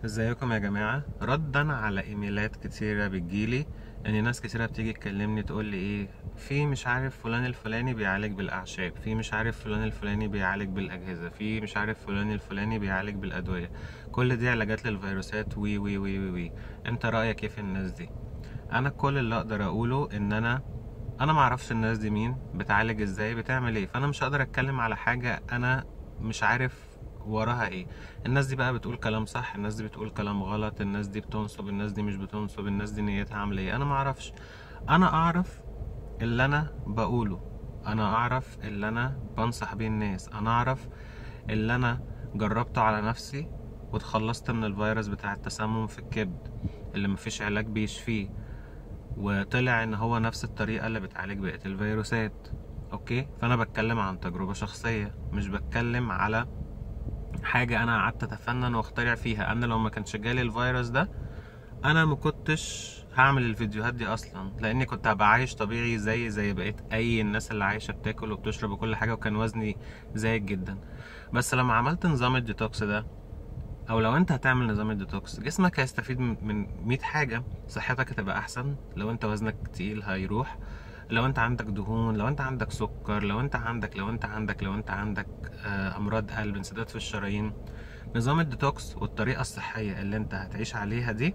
ازيكم يا جماعة ردا على ايميلات كتيرة بتجيلي ان ناس كتيرة بتيجي تكلمني تقول لي ايه في مش عارف فلان الفلاني بيعالج بالاعشاب في مش عارف فلان الفلاني بيعالج بالاجهزة في مش عارف فلان الفلاني بيعالج بالادوية كل دي علاجات للفيروسات وي وي وي وي, وي. انت رأيك ايه في الناس دي انا كل اللي اقدر اقوله ان انا انا معرفش الناس دي مين بتعالج ازاي بتعمل ايه فانا مش هقدر اتكلم على حاجة انا مش عارف وراها ايه الناس دي بقى بتقول كلام صح الناس دي بتقول كلام غلط الناس دي بتنصب الناس دي مش بتنصب الناس دي نيتها عامله ايه انا ما اعرفش انا اعرف اللي انا بقوله انا اعرف اللي انا بنصح بيه الناس انا اعرف اللي انا جربته على نفسي واتخلصت من الفيروس بتاع التسمم في الكبد اللي مفيش علاج بيشفيه وطلع ان هو نفس الطريقه اللي بتعالج بقيه الفيروسات اوكي فانا بتكلم عن تجربه شخصيه مش بتكلم على حاجة أنا قعدت أتفنن وأخترع فيها أنا لو ما كانش جالي الفيروس ده أنا ما كنتش هعمل الفيديوهات دي أصلا لأني كنت هبقى عايش طبيعي زي زي بقيت أي الناس اللي عايشة بتاكل وبتشرب وكل حاجة وكان وزني زايد جدا بس لما عملت نظام الديتوكس ده أو لو أنت هتعمل نظام الديتوكس جسمك هيستفيد من 100 حاجة صحتك هتبقى أحسن لو أنت وزنك تقيل هيروح لو انت عندك دهون لو انت عندك سكر لو انت عندك لو انت عندك لو انت عندك امراض قلب انسداد في الشرايين نظام الديتوكس والطريقة الصحية اللي انت هتعيش عليها دي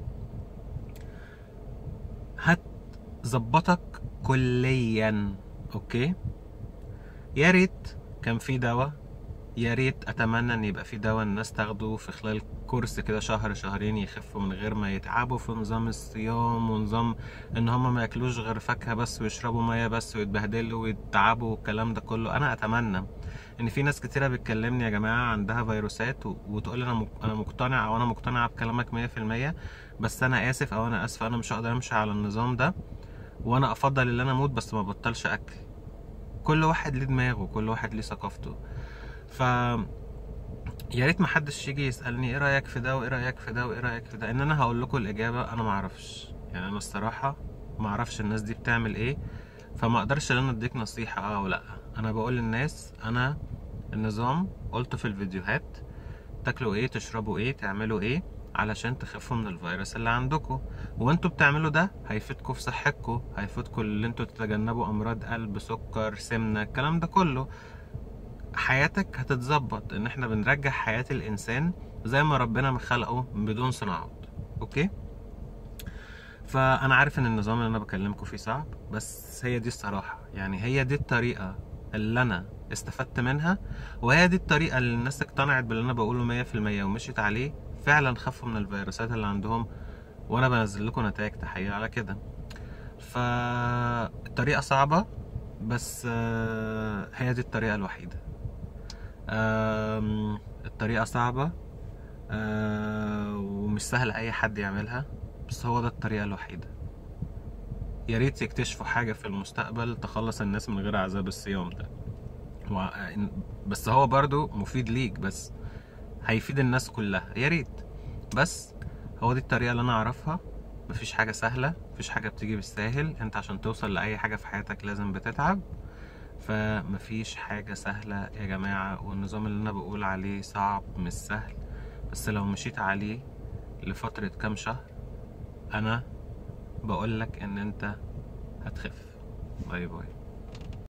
هتظبطك كليا اوكي يا ريت كان في دواء يا ريت اتمنى ان يبقى في دواء الناس تاخده في خلال كورس كده شهر شهرين يخفوا من غير ما يتعبوا في نظام الصيام ونظام ان هم ما ياكلوش غير فاكهه بس ويشربوا ميه بس ويتبهدلوا ويتعبوا والكلام ده كله انا اتمنى ان في ناس كتيره بتكلمني يا جماعه عندها فيروسات وتقول انا انا مقتنع او انا مقتنعه بكلامك 100% بس انا اسف او انا اسف انا مش هقدر امشي على النظام ده وانا افضل ان انا اموت بس ما بطلش اكل كل واحد ليه دماغه كل واحد ليه ثقافته ف يا ريت ما حدش يجي يسالني ايه رايك في ده وايه رايك في ده وايه رايك في ده ان انا هقول لكم الاجابه انا ما اعرفش يعني انا الصراحه ما اعرفش الناس دي بتعمل ايه فما اقدرش ان انا اديك نصيحه اه او لا انا بقول للناس انا النظام قلته في الفيديوهات تاكلوا ايه تشربوا ايه تعملوا ايه علشان تخفوا من الفيروس اللي عندكم وانتوا بتعملوا ده هيفيدكم في صحتكم هيفيدكم اللي انتوا تتجنبوا امراض قلب سكر سمنه الكلام ده كله حياتك هتتظبط ان احنا بنرجع حياة الانسان زي ما ربنا مخلقه بدون صناعات اوكي فانا عارف ان النظام اللي انا بكلمكم فيه صعب بس هي دي الصراحة يعني هي دي الطريقة اللي انا استفدت منها وهي دي الطريقة اللي الناس اقتنعت باللي انا بقوله مية في المية ومشيت عليه فعلا خفوا من الفيروسات اللي عندهم وانا بنزل لكم نتائج تحية على كده فالطريقة صعبة بس هي دي الطريقة الوحيدة الطريقة صعبة ومش سهل أي حد يعملها بس هو ده الطريقة الوحيدة يا ريت يكتشفوا حاجة في المستقبل تخلص الناس من غير عذاب الصيام ده بس هو برضو مفيد ليك بس هيفيد الناس كلها يا ريت بس هو دي الطريقة اللي أنا أعرفها مفيش حاجة سهلة مفيش حاجة بتيجي بالساهل انت عشان توصل لأي حاجة في حياتك لازم بتتعب فمفيش حاجة سهلة يا جماعة والنظام اللي أنا بقول عليه صعب مش سهل بس لو مشيت عليه لفترة كام شهر أنا بقولك إن أنت هتخف باي باي